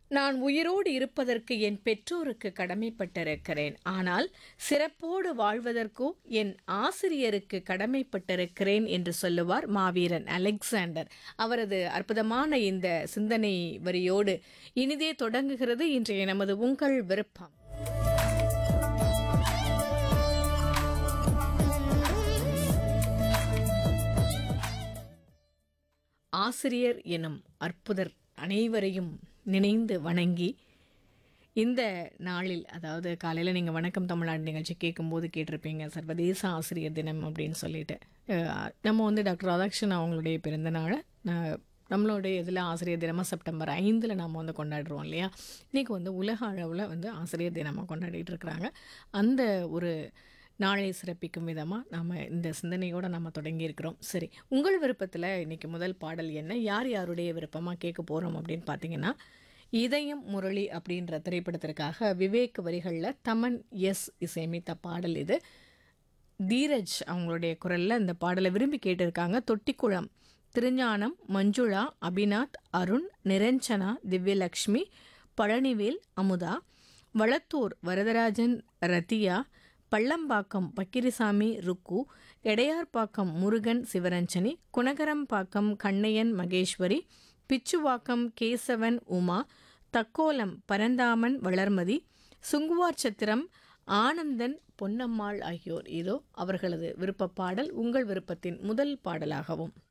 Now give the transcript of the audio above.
நான் உயிரோடு இருப்பதற்கு என் பெற்றோருக்கு கடமைப்பட்டிருக்கிறேன் ஆனால் சிறப்போடு வாழ்வதற்கோ என் ஆசிரியருக்கு கடமைப்பட்டிருக்கிறேன் என்று சொல்லுவார் மாவீரன் அலெக்சாண்டர் அவரது அற்புதமான இந்த சிந்தனை வரியோடு இனிதே தொடங்குகிறது இன்றைய நமது உங்கள் விருப்பம் ஆசிரியர் எனும் அற்புதர் அனைவரையும் நினைந்து வணங்கி இந்த நாளில் அதாவது காலையில் நீங்கள் வணக்கம் தமிழ்நாடு நிகழ்ச்சி கேட்கும்போது கேட்டிருப்பீங்க சர்வதேச ஆசிரியர் தினம் அப்படின்னு சொல்லிட்டு அஹ், நம்ம வந்து டாக்டர் ராதாகிருஷ்ணன் அவங்களுடைய பிறந்த நாளை நான் நம்மளுடைய இதில் ஆசிரியர் தினமாக செப்டம்பர் ஐந்தில் நாம் வந்து கொண்டாடுறோம் இல்லையா இன்றைக்கி வந்து உலக அளவில் வந்து ஆசிரியர் தினமாக கொண்டாடிட்டு இருக்கிறாங்க அந்த ஒரு நாளை சிறப்பிக்கும் விதமாக நாம் இந்த சிந்தனையோடு நம்ம தொடங்கியிருக்கிறோம் சரி உங்கள் விருப்பத்தில் இன்றைக்கி முதல் பாடல் என்ன யார் யாருடைய விருப்பமாக கேட்க போகிறோம் அப்படின்னு பார்த்தீங்கன்னா இதயம் முரளி அப்படின்ற திரைப்படத்திற்காக விவேக் வரிகளில் தமன் எஸ் இசையமைத்த பாடல் இது தீரஜ் அவங்களுடைய குரலில் இந்த பாடலை விரும்பி கேட்டிருக்காங்க தொட்டிக்குளம் திருஞானம் மஞ்சுளா அபிநாத் அருண் நிரஞ்சனா திவ்யலக்ஷ்மி பழனிவேல் அமுதா வளத்தூர் வரதராஜன் ரத்தியா பள்ளம்பாக்கம் பக்கிரிசாமி ருக்கு எடையார்பாக்கம் முருகன் சிவரஞ்சனி குணகரம்பாக்கம் கண்ணையன் மகேஸ்வரி பிச்சுவாக்கம் கேசவன் உமா தக்கோலம் பரந்தாமன் வளர்மதி சுங்குவார் சத்திரம் ஆனந்தன் பொன்னம்மாள் ஆகியோர் இதோ அவர்களது விருப்ப பாடல் உங்கள் விருப்பத்தின் முதல் பாடலாகவும்